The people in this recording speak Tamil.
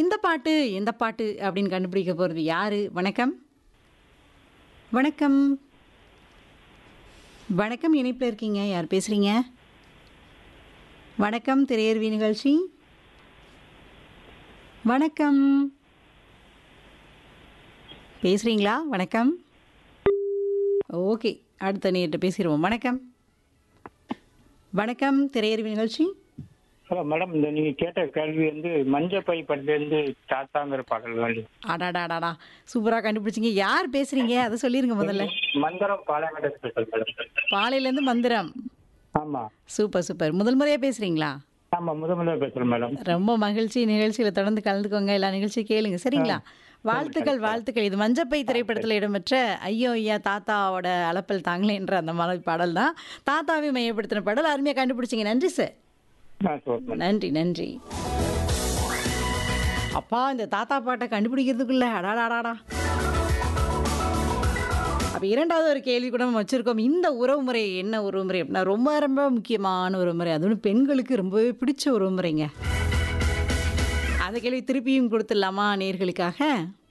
இந்த பாட்டு எந்த பாட்டு அப்படின்னு கண்டுபிடிக்க போகிறது யாரு வணக்கம் வணக்கம் வணக்கம் இணைப்பில் இருக்கீங்க யார் பேசுகிறீங்க வணக்கம் திரையர்வி நிகழ்ச்சி வணக்கம் பேசுகிறீங்களா வணக்கம் ஓகே அடுத்த நேர்கிட்ட பேசிடுவோம் வணக்கம் வணக்கம் திரையர்வி நிகழ்ச்சி ஹலோ மேடம் இந்த நீங்க கேட்ட கேள்வி வந்து மஞ்சள் பை படத்துலேருந்து தாத்தாங்கிற பாடல் வேண்டி அடாடாடாடா சூப்பராக கண்டுபிடிச்சிங்க யார் பேசுகிறீங்க அதை சொல்லிருங்க முதல்ல மந்திரம் பாலமேட ஸ்பெஷல் மேடம் பாலையிலேருந்து மந்திரம் ஆமா சூப்பர் சூப்பர் முதல் முறையாக பேசுகிறீங்களா ஆமா முத முதல்ல பேசுறேன் மேடம் ரொம்ப மகிழ்ச்சி நிகழ்ச்சியில் தொடர்ந்து கலந்துக்கோங்க எல்லா நிகழ்ச்சியும் கேளுங்க சரிங்களா வாழ்த்துக்கள் வாழ்த்துக்கள் இது மஞ்சப்பை திரைப்படத்தில் இடம்பெற்ற ஐயோ ஐயா தாத்தாவோட அலப்பல் தாங்களேன்ற அந்த மாதிரி பாடல் தான் தாத்தாவை மையப்படுத்தின பாடல் அருமையாக கண்டுபிடிச்சிங்க நன்றி சார் ஆ சரி நன்றி நன்றி அப்பா இந்த தாத்தா பாட்டை கண்டுபிடிக்கிறதுக்குள்ள அடாடாடாடா அப்போ இரண்டாவது ஒரு கேள்வி கூட நம்ம வச்சுருக்கோம் இந்த உறவுமுறை என்ன உறவுமுறை அப்படின்னா ரொம்ப ரொம்ப முக்கியமான உறவுமுறை அதுவும் பெண்களுக்கு ரொம்பவே பிடிச்ச உறவுமுறைங்க அந்த கேள்வி திருப்பியும் கொடுத்துடலாமா நேர்களுக்காக